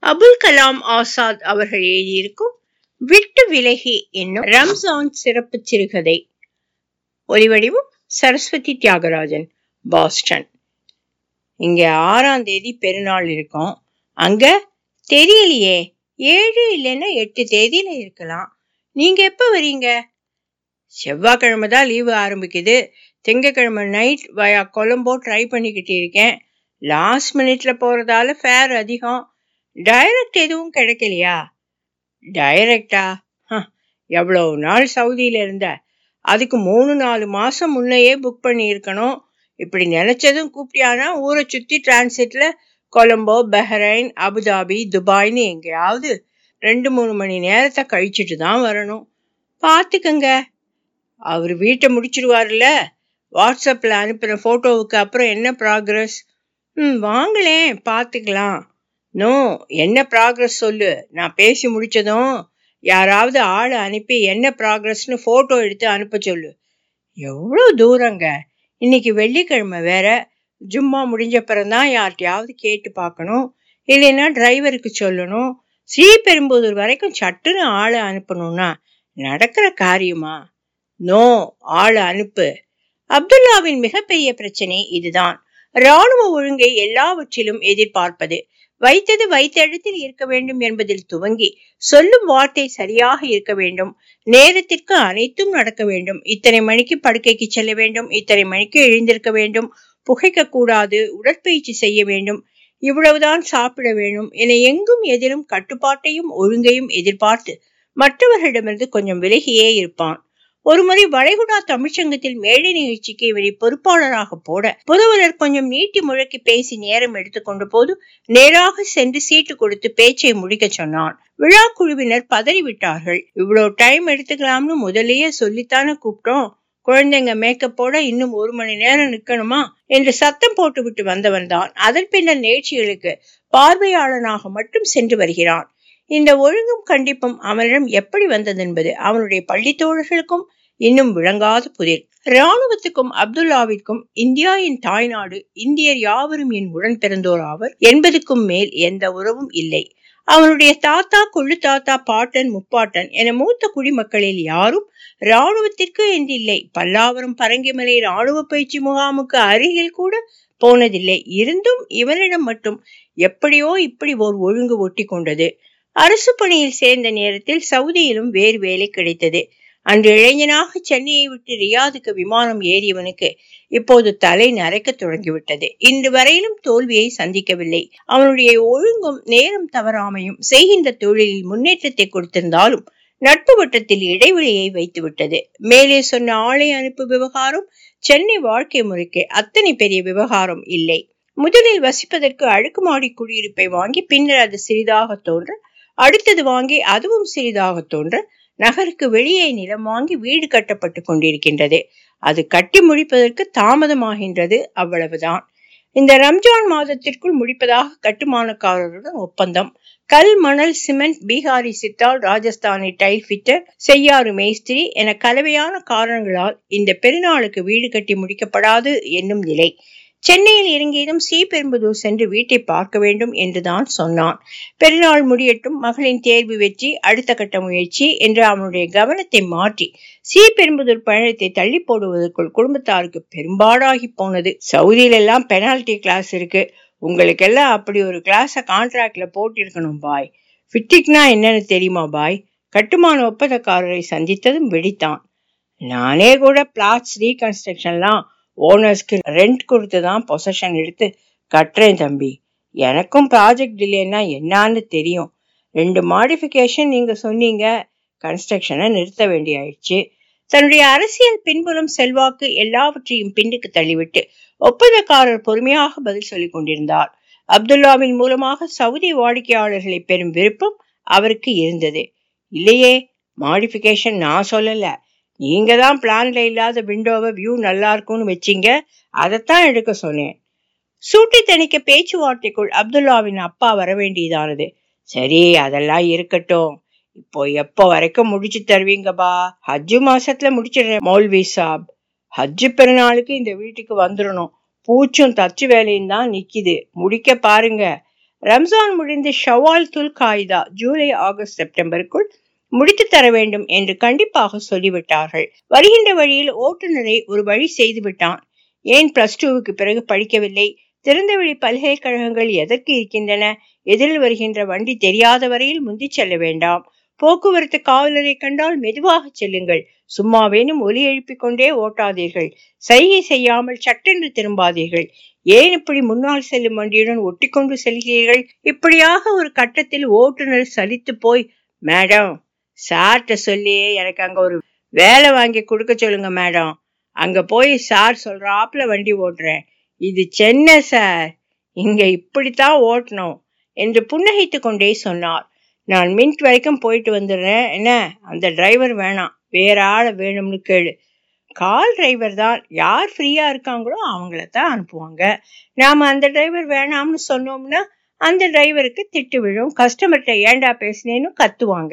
அபுல் கலாம் ஆசாத் அவர்கள் எழுதியிருக்கும் விட்டு விலகி என்னும் ரம்ஜான் சிறப்பு சிறுகதை ஒலிவடிவும் சரஸ்வதி தியாகராஜன் பாஸ்டன் இங்க ஆறாம் தேதி பெருநாள் இருக்கும் அங்க தெரியலையே ஏழு இல்லைன்னா எட்டு தேதியில இருக்கலாம் நீங்க எப்ப வரீங்க செவ்வாய்க்கிழமை தான் லீவு ஆரம்பிக்குது திங்கக்கிழமை நைட் வயா கொலம்போ ட்ரை பண்ணிக்கிட்டு இருக்கேன் லாஸ்ட் மினிட்ல போறதால ஃபேர் அதிகம் டைரக்ட் எதுவும் கிடைக்கலையா டைரக்டா எவ்வளோ நாள் சவுதியில இருந்த அதுக்கு மூணு நாலு மாசம் முன்னையே புக் பண்ணி இருக்கணும் இப்படி நினைச்சதும் கூப்பிட்டியானா ஊரை சுத்தி டிரான்சிட்ல கொலம்போ பஹ்ரைன் அபுதாபி துபாய்னு எங்கேயாவது ரெண்டு மூணு மணி நேரத்தை கழிச்சிட்டு தான் வரணும் பார்த்துக்கங்க அவர் வீட்டை முடிச்சிடுவார்ல வாட்ஸ்அப்பில் அனுப்பின ஃபோட்டோவுக்கு அப்புறம் என்ன ப்ராக்ரஸ் ம் வாங்களேன் பார்த்துக்கலாம் நோ என்ன ப்ராக்ரஸ் சொல்லு நான் பேசி முடிச்சதும் யாராவது ஆளை அனுப்பி என்ன ப்ராக்ரஸ்னு ஃபோட்டோ எடுத்து அனுப்ப சொல்லு எவ்வளோ தூரங்க இன்னைக்கு வெள்ளிக்கிழமை வேற ஜும்மா முடிஞ்ச பிறந்தான் யார்கிட்டயாவது கேட்டு பார்க்கணும் இல்லைன்னா டிரைவருக்கு சொல்லணும் ஸ்ரீபெரும்புதூர் வரைக்கும் சட்டுன்னு ஆளை அனுப்பணும்னா நடக்கிற காரியமா நோ ஆளை அனுப்பு அப்துல்லாவின் மிகப்பெரிய பிரச்சனை இதுதான் ராணுவ ஒழுங்கை எல்லாவற்றிலும் எதிர்பார்ப்பது வைத்தது வைத்த இடத்தில் இருக்க வேண்டும் என்பதில் துவங்கி சொல்லும் வார்த்தை சரியாக இருக்க வேண்டும் நேரத்திற்கு அனைத்தும் நடக்க வேண்டும் இத்தனை மணிக்கு படுக்கைக்கு செல்ல வேண்டும் இத்தனை மணிக்கு எழுந்திருக்க வேண்டும் புகைக்க கூடாது உடற்பயிற்சி செய்ய வேண்டும் இவ்வளவுதான் சாப்பிட வேண்டும் என எங்கும் எதிலும் கட்டுப்பாட்டையும் ஒழுங்கையும் எதிர்பார்த்து மற்றவர்களிடமிருந்து கொஞ்சம் விலகியே இருப்பான் ஒருமுறை வளைகுடா தமிழ்ச்சங்கத்தில் மேடை நிகழ்ச்சிக்கு இவரை பொறுப்பாளராக போட புதவலர் கொஞ்சம் நீட்டி முழக்கி பேசி நேரம் எடுத்துக்கொண்ட போது நேராக சென்று சீட்டு கொடுத்து பேச்சை முடிக்க சொன்னான் விழா குழுவினர் பதறிவிட்டார்கள் இவ்வளவு டைம் எடுத்துக்கலாம்னு முதல்லயே சொல்லித்தானே கூப்பிட்டோம் குழந்தைங்க மேக்கப்போட இன்னும் ஒரு மணி நேரம் நிக்கணுமா என்று சத்தம் போட்டு விட்டு வந்தவன் தான் அதன் பின்னர் நிகழ்ச்சிகளுக்கு பார்வையாளனாக மட்டும் சென்று வருகிறான் இந்த ஒழுங்கும் கண்டிப்பும் அவனிடம் எப்படி வந்ததென்பது அவனுடைய பள்ளி தோழர்களுக்கும் இன்னும் விளங்காத புதிர் இராணுவத்துக்கும் அப்துல்லாவிற்கும் இந்தியா என் தாய்நாடு இந்தியர் யாவரும் என் உடன் பிறந்தோர் ஆவர் என்பதுக்கும் மேல் எந்த உறவும் இல்லை அவனுடைய தாத்தா கொள்ளு தாத்தா பாட்டன் முப்பாட்டன் என மூத்த குடிமக்களில் யாரும் இராணுவத்திற்கு என்றில்லை பல்லாவரம் பரங்கிமலை இராணுவ பயிற்சி முகாமுக்கு அருகில் கூட போனதில்லை இருந்தும் இவனிடம் மட்டும் எப்படியோ இப்படி ஓர் ஒழுங்கு ஒட்டி கொண்டது அரசு பணியில் சேர்ந்த நேரத்தில் சவுதியிலும் வேறு வேலை கிடைத்தது அன்று இளைஞனாக சென்னையை விட்டு ரியாதுக்கு விமானம் ஏறியவனுக்கு இப்போது தலை நரைக்க தொடங்கிவிட்டது இன்று வரையிலும் தோல்வியை சந்திக்கவில்லை அவனுடைய ஒழுங்கும் நேரம் தவறாமையும் செய்கின்ற தொழிலில் முன்னேற்றத்தை கொடுத்திருந்தாலும் நட்பு வட்டத்தில் இடைவெளியை வைத்துவிட்டது மேலே சொன்ன ஆளை அனுப்பு விவகாரம் சென்னை வாழ்க்கை முறைக்கு அத்தனை பெரிய விவகாரம் இல்லை முதலில் வசிப்பதற்கு அடுக்குமாடி குடியிருப்பை வாங்கி பின்னர் அது சிறிதாக தோன்ற அடுத்தது வாங்கி அதுவும் சிறிதாக தோன்ற நகருக்கு வெளியே நிலம் வாங்கி வீடு கட்டப்பட்டு கொண்டிருக்கின்றது அது கட்டி முடிப்பதற்கு தாமதமாகின்றது அவ்வளவுதான் இந்த ரம்ஜான் மாதத்திற்குள் முடிப்பதாக கட்டுமானக்காரருடன் ஒப்பந்தம் கல் மணல் சிமெண்ட் பீகாரி சித்தால் ராஜஸ்தானி டைல் ஃபிட்டர் செய்யாறு மேஸ்திரி என கலவையான காரணங்களால் இந்த பெருநாளுக்கு வீடு கட்டி முடிக்கப்படாது என்னும் நிலை சென்னையில் இறங்கியதும் ஸ்ரீபெரும்புதூர் சென்று வீட்டை பார்க்க வேண்டும் என்றுதான் சொன்னான் பெருநாள் முடியட்டும் மகளின் தேர்வு வெற்றி அடுத்த கட்ட முயற்சி என்று அவனுடைய கவனத்தை மாற்றி ஸ்ரீபெரும்புதூர் பயணத்தை தள்ளி போடுவதற்குள் குடும்பத்தாருக்கு பெரும்பாடாகி போனது சவுதியில எல்லாம் பெனால்டி கிளாஸ் இருக்கு உங்களுக்கெல்லாம் அப்படி ஒரு கிளாஸ கான்ட்ராக்ட்ல போட்டிருக்கணும் பாய் ஃபிட்டிக்னா என்னன்னு தெரியுமா பாய் கட்டுமான ஒப்பந்தக்காரரை சந்தித்ததும் வெடித்தான் நானே கூட பிளாட்ஸ் ரீகன்ஸ்ட்ரக்ஷன்லாம் ஓனர்ஸ்க்கு ரெண்ட் கொடுத்து தான் பொசஷன் எடுத்து கட்டுறேன் தம்பி எனக்கும் ப்ராஜெக்ட் டிலேன்னா என்னான்னு தெரியும் ரெண்டு மாடிஃபிகேஷன் நீங்க சொன்னீங்க கன்ஸ்ட்ரக்ஷனை நிறுத்த வேண்டியாயிடுச்சு தன்னுடைய அரசியல் பின்புலம் செல்வாக்கு எல்லாவற்றையும் பின்னுக்கு தள்ளிவிட்டு ஒப்பந்தக்காரர் பொறுமையாக பதில் சொல்லிக் கொண்டிருந்தார் அப்துல்லாவின் மூலமாக சவுதி வாடிக்கையாளர்களை பெறும் விருப்பம் அவருக்கு இருந்தது இல்லையே மாடிஃபிகேஷன் நான் சொல்லல நீங்க தான் பிளான்ல இல்லாத விண்டோவை வியூ நல்லா இருக்கும்னு வச்சீங்க அதைத்தான் எடுக்க சொன்னேன் சூட்டி தணிக்க பேச்சுவார்த்தைக்குள் அப்துல்லாவின் அப்பா வர வேண்டியதானது சரி அதெல்லாம் இருக்கட்டும் இப்போ எப்போ வரைக்கும் முடிச்சு தருவீங்கப்பா ஹஜ்ஜு மாசத்துல முடிச்சிடுறேன் மௌல்வி சாப் ஹஜ்ஜு பெருநாளுக்கு இந்த வீட்டுக்கு வந்துடணும் பூச்சும் தச்சு வேலையும் தான் நிக்குது முடிக்க பாருங்க ரம்ஜான் முடிந்து ஷவால் துல் காய்தா ஜூலை ஆகஸ்ட் செப்டம்பருக்குள் முடித்து தர வேண்டும் என்று கண்டிப்பாக சொல்லிவிட்டார்கள் வருகின்ற வழியில் ஓட்டுநரை ஒரு வழி செய்து விட்டான் ஏன் பிளஸ் டூவுக்கு பிறகு படிக்கவில்லை திறந்தவெளி பல்கலைக்கழகங்கள் எதற்கு இருக்கின்றன எதிரில் வருகின்ற வண்டி தெரியாத வரையில் முந்தி செல்ல வேண்டாம் போக்குவரத்து காவலரை கண்டால் மெதுவாக செல்லுங்கள் சும்மாவேனும் ஒலி எழுப்பிக் கொண்டே ஓட்டாதீர்கள் சைகை செய்யாமல் சட்டென்று திரும்பாதீர்கள் ஏன் இப்படி முன்னால் செல்லும் வண்டியுடன் ஒட்டிக்கொண்டு செல்கிறீர்கள் இப்படியாக ஒரு கட்டத்தில் ஓட்டுநர் சலித்து போய் மேடம் சார்ட்ட சொல்லி எனக்கு அங்க ஒரு வேலை வாங்கி கொடுக்க சொல்லுங்க மேடம் அங்க போய் சார் சொல்றாப்புல வண்டி ஓட்டுறேன் இது சென்னை சார் இங்க இப்படித்தான் ஓட்டணும் என்று புன்னகைத்து கொண்டே சொன்னார் நான் மின்ட் வரைக்கும் போயிட்டு வந்துடுறேன் என்ன அந்த டிரைவர் வேணாம் வேற ஆளை வேணும்னு கேளு கால் டிரைவர் தான் யார் ஃப்ரீயா இருக்காங்களோ அவங்கள தான் அனுப்புவாங்க நாம அந்த டிரைவர் வேணாம்னு சொன்னோம்னா அந்த டிரைவருக்கு திட்டு விழும் கஸ்டமர்கிட்ட ஏண்டா பேசினேன்னு கத்துவாங்க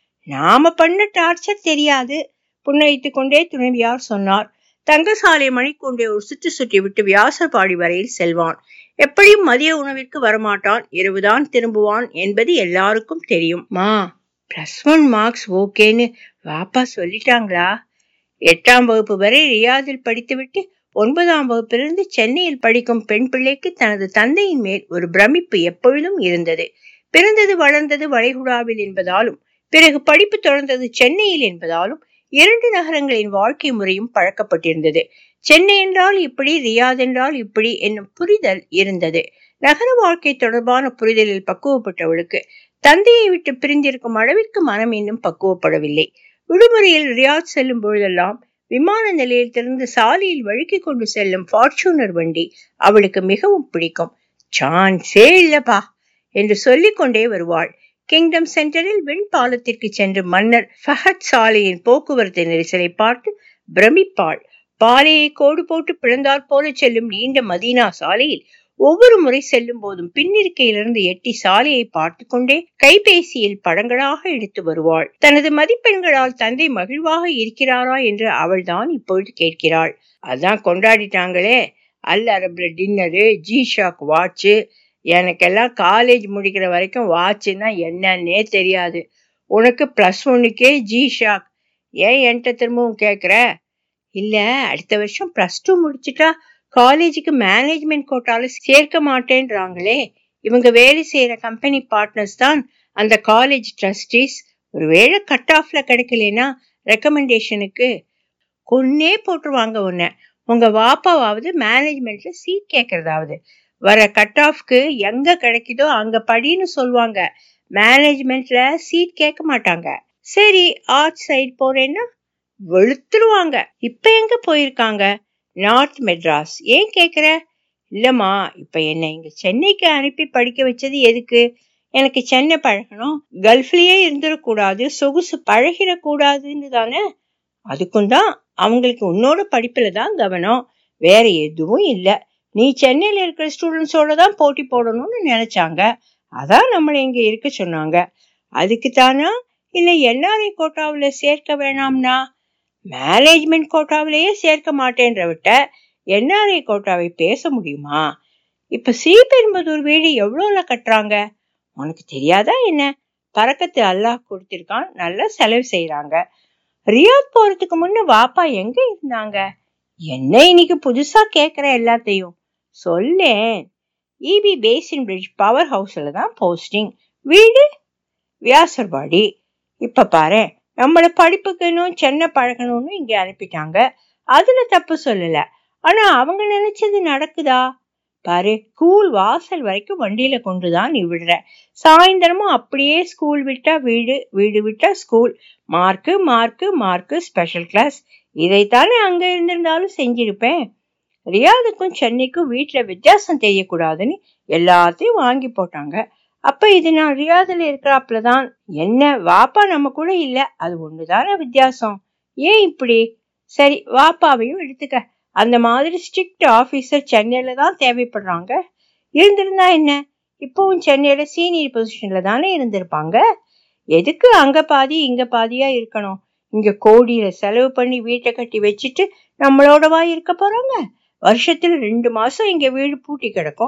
நாம பண்ண டார்ச்சர் தெரியாது புன்னகைத்து கொண்டே துணைவியார் சொன்னார் தங்கசாலை மணிக்கொண்டே ஒரு சுற்றி சுற்றி விட்டு வியாசர்பாடி வரையில் செல்வான் எப்படியும் மதிய உணவிற்கு வரமாட்டான் இரவுதான் திரும்புவான் என்பது எல்லாருக்கும் தெரியும் மா பிளஸ் ஒன் மார்க்ஸ் ஓகேன்னு வாப்பா சொல்லிட்டாங்களா எட்டாம் வகுப்பு வரை ரியாதில் படித்துவிட்டு ஒன்பதாம் வகுப்பிலிருந்து சென்னையில் படிக்கும் பெண் பிள்ளைக்கு தனது தந்தையின் மேல் ஒரு பிரமிப்பு எப்பொழுதும் இருந்தது பிறந்தது வளர்ந்தது வளைகுடாவில் என்பதாலும் பிறகு படிப்பு தொடர்ந்தது சென்னையில் என்பதாலும் இரண்டு நகரங்களின் வாழ்க்கை முறையும் பழக்கப்பட்டிருந்தது சென்னை என்றால் இப்படி ரியாத் என்றால் இப்படி என்னும் புரிதல் இருந்தது நகர வாழ்க்கை தொடர்பான புரிதலில் பக்குவப்பட்டவளுக்கு தந்தையை விட்டு பிரிந்திருக்கும் அளவிற்கு மனம் இன்னும் பக்குவப்படவில்லை விடுமுறையில் ரியாத் செல்லும் பொழுதெல்லாம் விமான நிலையத்திலிருந்து சாலையில் வழுக்கி கொண்டு செல்லும் ஃபார்ச்சூனர் வண்டி அவளுக்கு மிகவும் பிடிக்கும் சான்ஸே இல்லப்பா என்று சொல்லிக் கொண்டே வருவாள் கிங்டம் சென்டரில் விண் பாலத்திற்கு சென்று மன்னர் ஃபஹத் சாலையின் போக்குவரத்து நெரிசலை பார்த்து பிரமிப்பாள் பாலையை கோடு போட்டு பிளந்தாற் போல செல்லும் நீண்ட மதீனா சாலையில் ஒவ்வொரு முறை செல்லும் போதும் பின்னிருக்கையிலிருந்து எட்டி சாலையை பார்த்து கொண்டே கைபேசியில் படங்களாக எடுத்து வருவாள் தனது மதிப்பெண்களால் தந்தை மகிழ்வாக இருக்கிறாரா என்று அவள்தான் இப்பொழுது கேட்கிறாள் அதான் கொண்டாடிட்டாங்களே அல் அரபுல டின்னரு ஜி ஷாக் வாட்சு எனக்கெல்லாம் காலேஜ் முடிக்கிற வரைக்கும் வாட்சுன்னா என்னன்னே தெரியாது உனக்கு ப்ளஸ் ஒன்னுக்கே ஜி ஷாக் ஏன் என்கிட்ட திரும்பவும் கேட்குற இல்லை அடுத்த வருஷம் ப்ளஸ் டூ முடிச்சிட்டா காலேஜுக்கு மேனேஜ்மெண்ட் கோட்டால சேர்க்க மாட்டேன்றாங்களே இவங்க வேலை செய்யற கம்பெனி பார்ட்னர்ஸ் தான் அந்த காலேஜ் ட்ரஸ்டீஸ் ஒருவேளை கட் ஆஃப்ல கிடைக்கலனா ரெக்கமெண்டேஷனுக்கு கொன்னே போட்டுருவாங்க உன்னை உங்க வாப்பாவாவது மேனேஜ்மெண்ட்ல சீட் கேட்கறதாவது வர கட் ஆஃப்க்கு எங்க கிடைக்குதோ அங்க படின்னு சொல்லுவாங்க மேனேஜ்மெண்ட்ல சீட் கேட்க மாட்டாங்க சரி ஆர்ட் சைடு போறேன்னா வெளுத்துருவாங்க இப்ப எங்க போயிருக்காங்க நார்த் மெட்ராஸ் ஏன் கேக்குற இல்லம்மா இப்ப என்ன இங்க சென்னைக்கு அனுப்பி படிக்க வச்சது எதுக்கு எனக்கு சென்னை பழகணும் கல்ஃப்லயே இருந்துடக்கூடாது சொகுசு பழகிடக்கூடாதுன்னு தானே அதுக்கும் தான் அவங்களுக்கு உன்னோட படிப்புல தான் கவனம் வேற எதுவும் இல்லை நீ சென்னையில இருக்கிற ஸ்டூடெண்ட்ஸோட தான் போட்டி போடணும்னு நினைச்சாங்க அதான் நம்மளை இங்க இருக்க சொன்னாங்க அதுக்கு தானா இல்ல என்ஆர்ஐ கோட்டாவில் சேர்க்க வேணாம்னா மேனேஜ்மெண்ட் கோட்டாவிலேயே சேர்க்க மாட்டேன்ற விட்ட என்ஆர்ஐ கோட்டாவை பேச முடியுமா இப்ப ஸ்ரீபெரும்புதூர் வீடு எவ்வளோல கட்டுறாங்க உனக்கு தெரியாதா என்ன பறக்கத்து அல்லாஹ் கொடுத்திருக்கான் நல்லா செலவு செய்யறாங்க ரியாத் போறதுக்கு முன்ன வாப்பா எங்க இருந்தாங்க என்ன இன்னைக்கு புதுசா கேக்குற எல்லாத்தையும் சொல்லேன் இபி பேசின் பிரிட்ஜ் பவர் ஹவுஸ்ல தான் போஸ்டிங் வீடு வியாசர்பாடி இப்ப பாரு நம்மள படிப்புக்குன்னு சென்னை பழகணும்னு இங்க அனுப்பிட்டாங்க அதுல தப்பு சொல்லல ஆனா அவங்க நினைச்சது நடக்குதா பாரு ஸ்கூல் வாசல் வரைக்கும் வண்டியில கொண்டுதான் நீ விடுற சாயந்தரமும் அப்படியே ஸ்கூல் விட்டா வீடு வீடு விட்டா school mark mark mark special class இதைத்தானே அங்க இருந்திருந்தாலும் செஞ்சிருப்பேன் ரியாதுக்கும் சென்னைக்கும் வீட்டுல வித்தியாசம் தெரியக்கூடாதுன்னு எல்லாத்தையும் வாங்கி போட்டாங்க அப்ப இது நான் ரியாதுல இருக்கிறாப்புல தான் என்ன வாப்பா நம்ம கூட இல்ல அது ஒண்ணுதானே வித்தியாசம் ஏன் இப்படி சரி வாப்பாவையும் எடுத்துக்க அந்த மாதிரி ஸ்ட்ரிக்ட் ஆபீசர் சென்னையில தான் தேவைப்படுறாங்க இருந்திருந்தா என்ன இப்பவும் சென்னையில சீனியர் பொசிஷன்ல தானே இருந்திருப்பாங்க எதுக்கு அங்க பாதி இங்க பாதியா இருக்கணும் இங்க கோடியில செலவு பண்ணி வீட்டை கட்டி வச்சுட்டு நம்மளோடவா இருக்க போறாங்க வருஷத்துல ரெண்டு மாசம் இங்க வீடு பூட்டி கிடக்கும்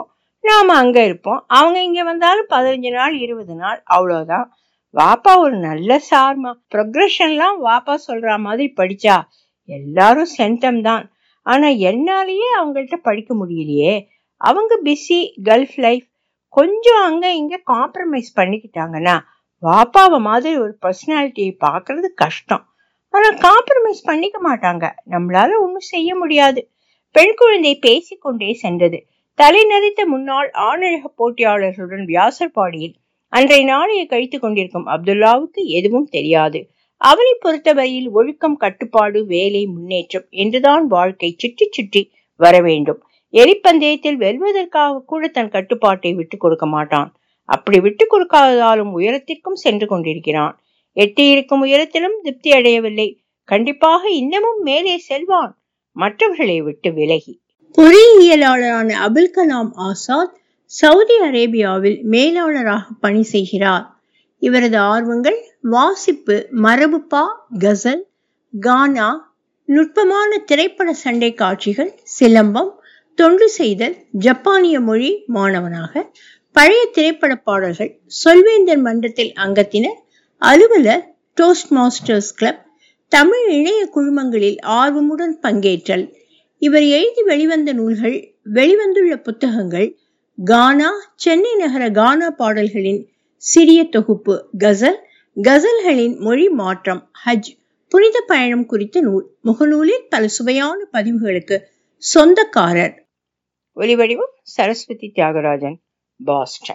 நாம அங்க இருப்போம் அவங்க இங்க வந்தாலும் பதினஞ்சு நாள் இருபது நாள் அவ்வளவுதான் வாப்பா ஒரு நல்ல சார்மா ப்ரொக்ரெஷன்லாம் வாப்பா சொல்ற மாதிரி படிச்சா எல்லாரும் சென்டம் தான் ஆனா என்னாலேயே அவங்கள்ட்ட படிக்க முடியலையே அவங்க பிஸி கல்ஃப் லைஃப் கொஞ்சம் அங்க இங்க காம்ப்ரமைஸ் பண்ணிக்கிட்டாங்கன்னா வாப்பாவை மாதிரி ஒரு பர்சனாலிட்டியை பார்க்கறது கஷ்டம் ஆனா காம்ப்ரமைஸ் பண்ணிக்க மாட்டாங்க நம்மளால ஒன்றும் செய்ய முடியாது பெண் குழந்தை பேசிக்கொண்டே சென்றது தலை நரைத்த முன்னாள் ஆணழக போட்டியாளர்களுடன் வியாசர்பாடியில் அன்றைய நாளையை கழித்துக் கொண்டிருக்கும் அப்துல்லாவுக்கு எதுவும் தெரியாது அவனை பொறுத்தவரையில் ஒழுக்கம் கட்டுப்பாடு வேலை முன்னேற்றம் என்றுதான் வாழ்க்கை சுற்றி சுற்றி வர வேண்டும் எரிப்பந்தயத்தில் வெல்வதற்காக கூட தன் கட்டுப்பாட்டை விட்டுக் கொடுக்க மாட்டான் அப்படி விட்டுக் கொடுக்காததாலும் உயரத்திற்கும் சென்று கொண்டிருக்கிறான் எட்டி இருக்கும் உயரத்திலும் திருப்தி அடையவில்லை கண்டிப்பாக இன்னமும் மேலே செல்வான் மற்றவர்களை விட்டு விலகி பொறியியலாளரான அபுல் கலாம் ஆசாத் சவுதி அரேபியாவில் மேலாளராக பணி செய்கிறார் இவரது ஆர்வங்கள் வாசிப்பு மரபுப்பா கசல் கானா நுட்பமான திரைப்பட சண்டை காட்சிகள் சிலம்பம் தொண்டு செய்தல் ஜப்பானிய மொழி மாணவனாக பழைய திரைப்பட பாடல்கள் சொல்வேந்தர் மன்றத்தில் அங்கத்தினர் அலுவலர் டோஸ்ட் மாஸ்டர்ஸ் கிளப் தமிழ் இணைய குழுமங்களில் ஆர்வமுடன் பங்கேற்றல் இவர் எழுதி வெளிவந்த நூல்கள் வெளிவந்துள்ள புத்தகங்கள் கானா சென்னை நகர கானா பாடல்களின் சிறிய தொகுப்பு கசல் கசல்களின் மொழி மாற்றம் ஹஜ் புனித பயணம் குறித்த நூல் முகநூலில் பல சுவையான பதிவுகளுக்கு சொந்தக்காரர் ஒலிவடிவம் சரஸ்வதி தியாகராஜன் பாஸ்டன்